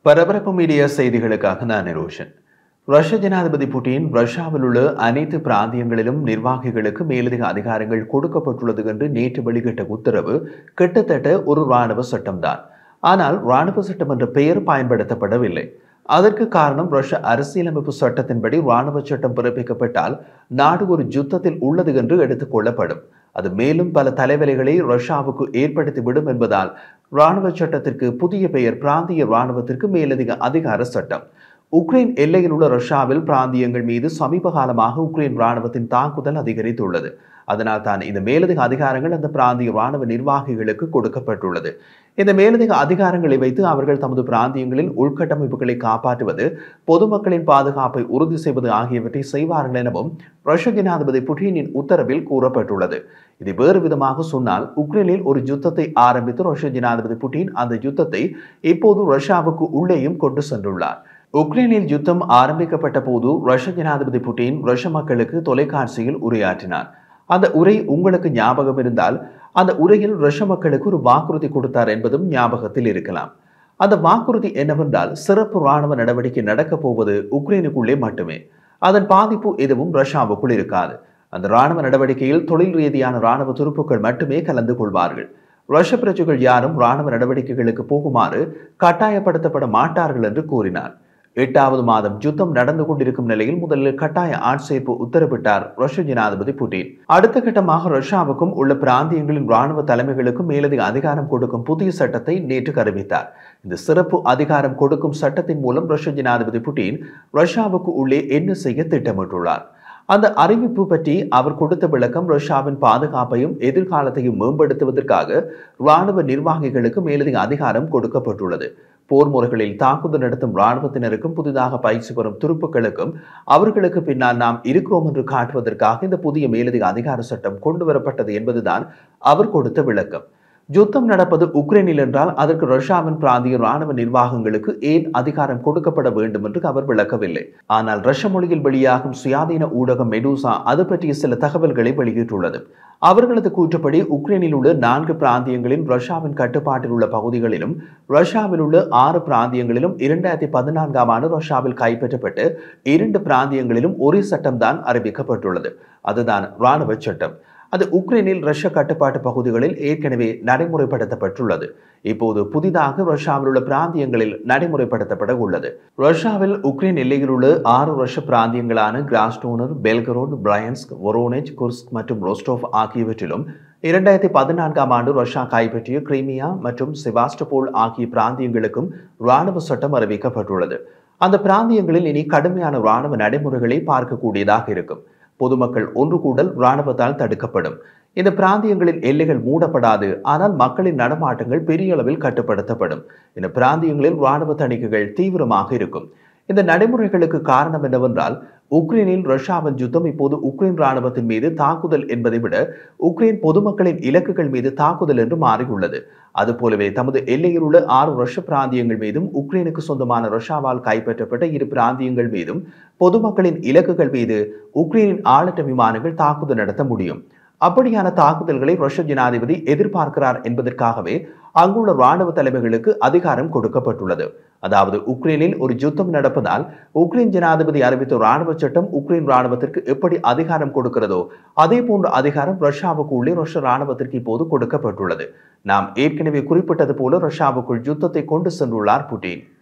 பரபரப்பு மீடியா செய்திகளுக்காக நான் நிரோஷன் ரஷ்ய ஜனாதிபதி புட்டின் ரஷ்யாவில் உள்ள அனைத்து பிராந்தியங்களிலும் நிர்வாகிகளுக்கு மேலதிக அதிகாரங்கள் கொடுக்கப்பட்டுள்ளது என்று நேற்று வெளியிட்ட உத்தரவு கிட்டத்தட்ட ஒரு இராணுவ சட்டம்தான் ஆனால் இராணுவ சட்டம் என்ற பெயர் பயன்படுத்தப்படவில்லை அதற்கு காரணம் ரஷ்ய அரசியலமைப்பு சட்டத்தின்படி இராணுவ சட்டம் பிறப்பிக்கப்பட்டால் நாடு ஒரு யுத்தத்தில் உள்ளது என்று எடுத்துக் கொள்ளப்படும் அது மேலும் பல தலைவலிகளை ரஷ்யாவுக்கு ஏற்படுத்திவிடும் என்பதால் இராணுவ சட்டத்திற்கு புதிய பெயர் பிராந்திய இராணுவத்திற்கு மேலதிக அதிகார சட்டம் உக்ரைன் எல்லையில் உள்ள ரஷ்யாவில் பிராந்தியங்கள் மீது சமீப காலமாக உக்ரைன் இராணுவத்தின் தாக்குதல் அதிகரித்துள்ளது அதனால் தான் இந்த மேலதிக அதிகாரங்கள் அந்த பிராந்திய இராணுவ நிர்வாகிகளுக்கு கொடுக்கப்பட்டுள்ளது இந்த மேலதிக அதிகாரங்களை வைத்து அவர்கள் தமது பிராந்தியங்களில் உள்கட்டமைப்புகளை காப்பாற்றுவது பொதுமக்களின் பாதுகாப்பை உறுதி செய்வது ஆகியவற்றை செய்வார்கள் எனவும் ரஷ்ய ஜனாதிபதி புட்டினின் உத்தரவில் கூறப்பட்டுள்ளது இதை வேறு விதமாக சொன்னால் உக்ரைனில் ஒரு யுத்தத்தை ஆரம்பித்து ரஷ்ய ஜனாதிபதி புட்டின் அந்த யுத்தத்தை இப்போது ரஷ்யாவுக்கு உள்ளேயும் கொண்டு சென்றுள்ளார் உக்ரைனில் யுத்தம் ஆரம்பிக்கப்பட்ட போது ரஷ்ய ஜனாதிபதி புட்டின் ரஷ்ய மக்களுக்கு தொலைக்காட்சியில் உரையாற்றினார் அந்த உரை உங்களுக்கு ஞாபகம் இருந்தால் அந்த உரையில் ரஷ்ய மக்களுக்கு ஒரு வாக்குறுதி கொடுத்தார் என்பதும் ஞாபகத்தில் இருக்கலாம் அந்த வாக்குறுதி என்னவென்றால் சிறப்பு ராணுவ நடவடிக்கை நடக்கப் போவது உக்ரைனுக்குள்ளே மட்டுமே அதன் பாதிப்பு எதுவும் ரஷ்யாவுக்குள் இருக்காது அந்த ராணுவ நடவடிக்கையில் தொழில் ரீதியான ராணுவ துருப்புக்கள் மட்டுமே கலந்து கொள்வார்கள் ரஷ்ய பிரஜைகள் யாரும் ராணுவ நடவடிக்கைகளுக்கு போகுமாறு கட்டாயப்படுத்தப்பட மாட்டார்கள் என்று கூறினார் எட்டாவது மாதம் யுத்தம் நடந்து கொண்டிருக்கும் நிலையில் முதலில் கட்டாய ஆட்சேர்ப்பு உத்தரவிட்டார் ரஷ்ய ஜனாதிபதி புட்டின் அடுத்த கட்டமாக ரஷ்யாவுக்கும் உள்ள பிராந்தியங்களின் ராணுவ தலைமைகளுக்கும் மேலதிக அதிகாரம் கொடுக்கும் புதிய சட்டத்தை நேற்று அறிவித்தார் இந்த சிறப்பு அதிகாரம் கொடுக்கும் சட்டத்தின் மூலம் ரஷ்ய ஜனாதிபதி புட்டின் ரஷ்யாவுக்கு உள்ளே என்ன செய்ய திட்டமிட்டுள்ளார் அந்த அறிவிப்பு பற்றி அவர் கொடுத்த விளக்கம் ரஷ்யாவின் பாதுகாப்பையும் எதிர்காலத்தையும் மேம்படுத்துவதற்காக இராணுவ நிர்வாகிகளுக்கு மேலதிக அதிகாரம் கொடுக்கப்பட்டுள்ளது போர் முறைகளில் தாக்குதல் நடத்தும் இராணுவத்தினருக்கும் புதிதாக பயிற்சி பெறும் துருப்புக்களுக்கும் அவர்களுக்கு பின்னால் நாம் இருக்கிறோம் என்று காட்டுவதற்காக இந்த புதிய மேலதிக அதிகார சட்டம் கொண்டு வரப்பட்டது என்பதுதான் அவர் கொடுத்த விளக்கம் யுத்தம் நடப்பது உக்ரைனில் என்றால் அதற்கு ரஷ்யாவின் பிராந்திய ராணுவ நிர்வாகங்களுக்கு ஏன் அதிகாரம் கொடுக்கப்பட வேண்டும் என்று அவர் விளக்கவில்லை ஆனால் ரஷ்ய மொழியில் வெளியாகும் சுயாதீன ஊடகம் மெடூசா அது பற்றிய சில தகவல்களை வெளியிட்டுள்ளது அவர்களது கூற்றுப்படி உக்ரைனில் உள்ள நான்கு பிராந்தியங்களின் ரஷ்யாவின் கட்டுப்பாட்டில் உள்ள பகுதிகளிலும் ரஷ்யாவில் உள்ள ஆறு பிராந்தியங்களிலும் இரண்டாயிரத்தி பதினான்காம் ஆண்டு ரஷ்யாவில் கைப்பற்றப்பட்டு இரண்டு பிராந்தியங்களிலும் ஒரே சட்டம்தான் அறிவிக்கப்பட்டுள்ளது அதுதான் இராணுவ சட்டம் அது உக்ரைனில் ரஷ்ய கட்டுப்பாட்டு பகுதிகளில் ஏற்கனவே நடைமுறைப்படுத்தப்பட்டுள்ளது இப்போது புதிதாக ரஷ்யாவில் உள்ள பிராந்தியங்களில் நடைமுறைப்படுத்தப்பட உள்ளது ரஷ்யாவில் உக்ரைன் எல்லையில் உள்ள ஆறு ரஷ்ய பிராந்தியங்களான Krasnodar Belgorod Bryansk Voronezh Kursk மற்றும் ரோஸ்டோவ் ஆகியவற்றிலும் இரண்டாயிரத்தி பதினான்காம் ஆண்டு ரஷ்யா கைப்பற்றிய கிரீமியா மற்றும் செவாஸ்டபோல் ஆகிய பிராந்தியங்களுக்கும் இராணுவ சட்டம் அறிவிக்கப்பட்டுள்ளது அந்த பிராந்தியங்களில் இனி கடுமையான இராணுவ நடைமுறைகளை பார்க்கக்கூடியதாக இருக்கும் பொதுமக்கள் ஒன்று கூடல் இராணுவத்தால் தடுக்கப்படும் இந்த பிராந்தியங்களின் எல்லைகள் மூடப்படாது ஆனால் மக்களின் நடமாட்டங்கள் பெரிய அளவில் கட்டுப்படுத்தப்படும் இந்த பிராந்தியங்களில் இராணுவ தணிக்கைகள் தீவிரமாக இருக்கும் இந்த நடைமுறைகளுக்கு காரணம் என்னவென்றால் உக்ரைனில் ரஷ்யாவின் யுத்தம் இப்போது உக்ரைன் ராணுவத்தின் மீது தாக்குதல் என்பதை விட உக்ரைன் பொதுமக்களின் இலக்குகள் மீது தாக்குதல் என்று மாறியுள்ளது அதுபோலவே தமது எல்லையில் உள்ள ஆறு ரஷ்ய பிராந்தியங்கள் மீதும் உக்ரைனுக்கு சொந்தமான ரஷ்யாவால் கைப்பற்றப்பட்ட இரு பிராந்தியங்கள் மீதும் பொதுமக்களின் இலக்குகள் மீது உக்ரைனின் ஆளற்ற விமானங்கள் தாக்குதல் நடத்த முடியும் அப்படியான தாக்குதல்களை ரஷ்ய ஜனாதிபதி எதிர்பார்க்கிறார் என்பதற்காகவே அங்குள்ள ராணுவ தலைமைகளுக்கு அதிகாரம் கொடுக்கப்பட்டுள்ளது அதாவது உக்ரைனில் ஒரு யுத்தம் நடப்பதால் உக்ரைன் ஜனாதிபதி அறிவித்த ராணுவ சட்டம் உக்ரைன் ராணுவத்திற்கு எப்படி அதிகாரம் கொடுக்கிறதோ அதே போன்ற அதிகாரம் ரஷ்யாவுக்கு உள்ளே ரஷ்ய ராணுவத்திற்கு இப்போது கொடுக்கப்பட்டுள்ளது நாம் ஏற்கனவே குறிப்பிட்டது போல ரஷ்யாவுக்குள் யுத்தத்தை கொண்டு சென்றுள்ளார் புட்டின்